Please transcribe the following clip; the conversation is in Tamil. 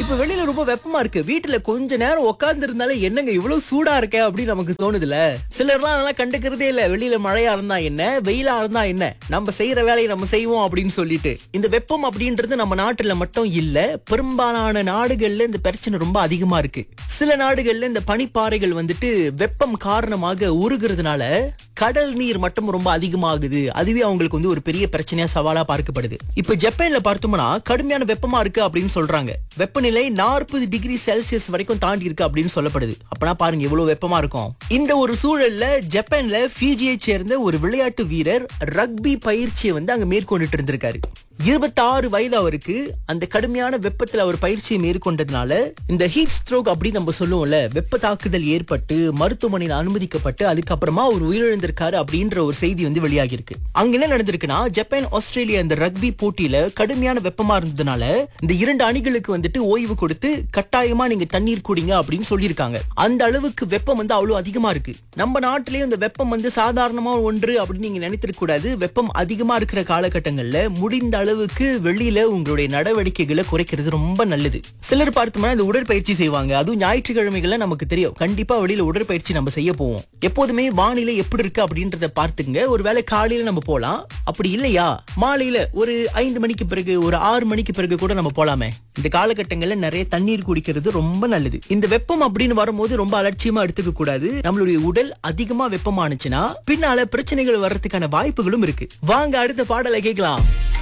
இப்ப வெளியில ரொம்ப வெப்பமா இருக்கு வீட்டுல கொஞ்ச நேரம் உட்கார்ந்து இருந்தாலே என்னங்க இவ்வளவு சூடா இருக்க அப்படின்னு நமக்கு தோணுதுல சிலர்லாம் அதெல்லாம் கண்டுக்கிறதே இல்ல வெளியில மழையா இருந்தா என்ன வெயிலா இருந்தா என்ன நம்ம செய்யற வேலையை நம்ம செய்வோம் அப்படின்னு சொல்லிட்டு இந்த வெப்பம் அப்படின்றது நம்ம நாட்டுல மட்டும் இல்ல பெரும்பாலான நாடுகள்ல இந்த பிரச்சனை ரொம்ப அதிகமா இருக்கு சில நாடுகள்ல இந்த பனிப்பாறைகள் வந்துட்டு வெப்பம் காரணமாக உருகுறதுனால கடல் நீர் மட்டம் ரொம்ப அதிகமாகுது அதுவே அவங்களுக்கு வந்து ஒரு பெரிய பிரச்சனையா சவாலா பார்க்கப்படுது இப்ப ஜப்பான்ல பார்த்தோம்னா கடுமையான வெப்பமா இருக்கு அப்படின்னு சொல்றாங்க வெப்பநிலை நாற்பது டிகிரி செல்சியஸ் வரைக்கும் தாண்டி இருக்கு அப்படின்னு சொல்லப்படுது அப்பனா பாருங்க எவ்வளவு வெப்பமா இருக்கும் இந்த ஒரு சூழல்ல ஜப்பான்ல ஃபிஜியை சேர்ந்த ஒரு விளையாட்டு வீரர் ரக்பி பயிற்சியை வந்து அங்க மேற்கொண்டுட்டு இருந்திருக்காரு இருபத்தாறு வயது அவருக்கு அந்த கடுமையான வெப்பத்துல அவர் பயிற்சியை மேற்கொண்டதுனால இந்த ஹீட் ஸ்ட்ரோக் அப்படின்னு நம்ம சொல்லுவோம்ல வெப்ப தாக்குதல் ஏற்பட்டு மருத்துவமனையில் அனுமதிக்கப்பட்டு அதுக்கப்புறமா அவர் உயிரிழந்திருக்காரு அப்படின்ற ஒரு செய்தி வந்து வெளியாகி இருக்கு அங்க என்ன நடந்திருக்குன்னா ஜப்பான் ஆஸ்திரேலியா இந்த ரக்பி போட்டியில கடுமையான வெப்பமா இருந்ததுனால இந்த இரண்டு அணிகளுக்கு வந்துட்டு ஓய்வு கொடுத்து கட்டாயமா நீங்க தண்ணீர் குடிங்க அப்படின்னு சொல்லியிருக்காங்க அந்த அளவுக்கு வெப்பம் வந்து அவ்வளவு அதிகமா இருக்கு நம்ம நாட்டிலேயும் இந்த வெப்பம் வந்து சாதாரணமா ஒன்று அப்படின்னு நீங்க நினைத்திருக்க கூடாது வெப்பம் அதிகமா இருக்கிற காலகட்டங்கள்ல முடிந்த அளவுக்கு வெளியில உங்களுடைய நடவடிக்கைகளை குறைக்கிறது ரொம்ப நல்லது சிலர் பார்த்தோம்னா இந்த உடற்பயிற்சி செய்வாங்க அதுவும் ஞாயிற்றுக்கிழமைகள்ல நமக்கு தெரியும் கண்டிப்பா வெளியில உடற்பயிற்சி நம்ம செய்ய போவோம் எப்போதுமே வானிலை எப்படி இருக்கு அப்படின்றத பார்த்துங்க ஒருவேளை காலையில நம்ம போலாம் அப்படி இல்லையா மாலையில ஒரு ஐந்து மணிக்கு பிறகு ஒரு ஆறு மணிக்கு பிறகு கூட நம்ம போலாமே இந்த காலகட்டங்கள்ல நிறைய தண்ணீர் குடிக்கிறது ரொம்ப நல்லது இந்த வெப்பம் அப்படின்னு வரும்போது ரொம்ப அலட்சியமா எடுத்துக்க கூடாது நம்மளுடைய உடல் அதிகமா வெப்பமானுச்சுன்னா பின்னால பிரச்சனைகள் வர்றதுக்கான வாய்ப்புகளும் இருக்கு வாங்க அடுத்த பாடலை கேட்கலாம்